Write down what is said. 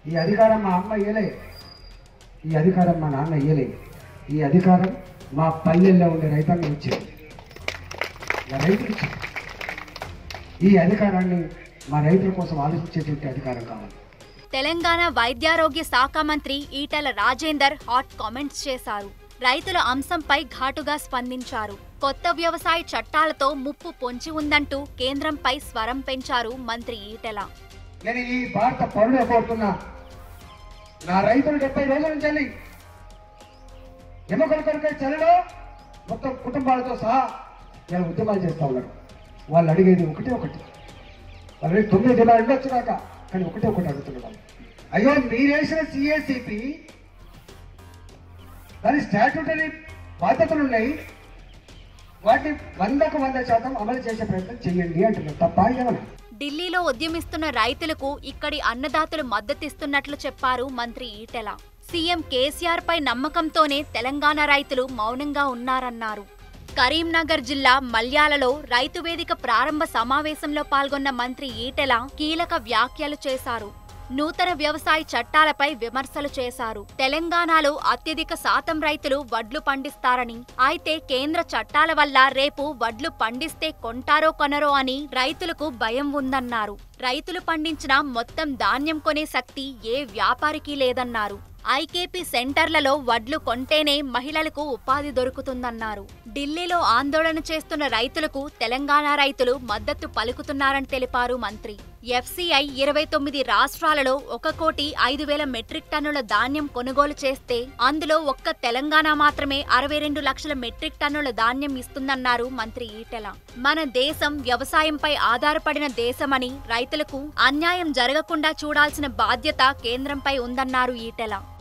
ఈ అధికారం మా అమ్మ ఇయ్యలే ఈ అధికారం మా నాన్న ఇయ్యలే ఈ అధికారం మా పల్లెల్లో ఉండే రైతాంగం ఇచ్చింది మా రైతులు ఇచ్చింది ఈ అధికారాన్ని మా రైతుల కోసం ఆలోచించేటువంటి అధికారం కావాలి తెలంగాణ వైద్యారోగ్య శాఖ మంత్రి ఈటెల రాజేందర్ హాట్ కామెంట్స్ చేశారు రైతుల అంశంపై ఘాటుగా స్పందించారు కొత్త వ్యవసాయ చట్టాలతో ముప్పు పొంచి ఉందంటూ కేంద్రంపై స్వరం పెంచారు మంత్రి ఈటెల నేను ఈ భారత పౌరుడు కోరుతున్నా నా రైతులు డెబ్బై రోజుల నుంచి వెళ్ళి ఎముకల కొరకై చలిలో మొత్తం కుటుంబాలతో సహా నేను ఉద్యమాలు చేస్తా ఉన్నారు వాళ్ళు అడిగేది ఒకటే ఒకటి వాళ్ళు అడిగే తొమ్మిది డిమాండ్ ఉండొచ్చు కాక కానీ ఒకటే ఒకటి అడుగుతున్నారు వాళ్ళు అయ్యో మీరేసిన సిఏసిపి దాని స్టాట్యూటరీ బాధ్యతలు ఉన్నాయి వాటిని వందకు వంద శాతం అమలు చేసే ప్రయత్నం చేయండి అంటున్నారు తప్ప ఏమన్నా ఢిల్లీలో ఉద్యమిస్తున్న రైతులకు ఇక్కడి అన్నదాతలు మద్దతిస్తున్నట్లు చెప్పారు మంత్రి ఈటెల సీఎం కేసీఆర్ పై నమ్మకంతోనే తెలంగాణ రైతులు మౌనంగా ఉన్నారన్నారు కరీంనగర్ జిల్లా మల్యాలలో రైతు వేదిక ప్రారంభ సమావేశంలో పాల్గొన్న మంత్రి ఈటెల కీలక వ్యాఖ్యలు చేశారు నూతన వ్యవసాయ చట్టాలపై విమర్శలు చేశారు తెలంగాణలో అత్యధిక శాతం రైతులు వడ్లు పండిస్తారని అయితే కేంద్ర చట్టాల వల్ల రేపు వడ్లు పండిస్తే కొంటారో కొనరో అని రైతులకు భయం ఉందన్నారు రైతులు పండించిన మొత్తం ధాన్యం కొనే శక్తి ఏ వ్యాపారికి లేదన్నారు ఐకేపీ సెంటర్లలో వడ్లు కొంటేనే మహిళలకు ఉపాధి దొరుకుతుందన్నారు ఢిల్లీలో ఆందోళన చేస్తున్న రైతులకు తెలంగాణ రైతులు మద్దతు పలుకుతున్నారని తెలిపారు మంత్రి ఎఫ్సీఐ ఇరవై తొమ్మిది రాష్ట్రాలలో ఒక కోటి ఐదు వేల మెట్రిక్ టన్నుల ధాన్యం కొనుగోలు చేస్తే అందులో ఒక్క తెలంగాణ మాత్రమే అరవై రెండు లక్షల మెట్రిక్ టన్నుల ధాన్యం ఇస్తుందన్నారు మంత్రి ఈటెల మన దేశం వ్యవసాయంపై ఆధారపడిన దేశమని రైతులకు అన్యాయం జరగకుండా చూడాల్సిన బాధ్యత కేంద్రంపై ఉందన్నారు ఈటెల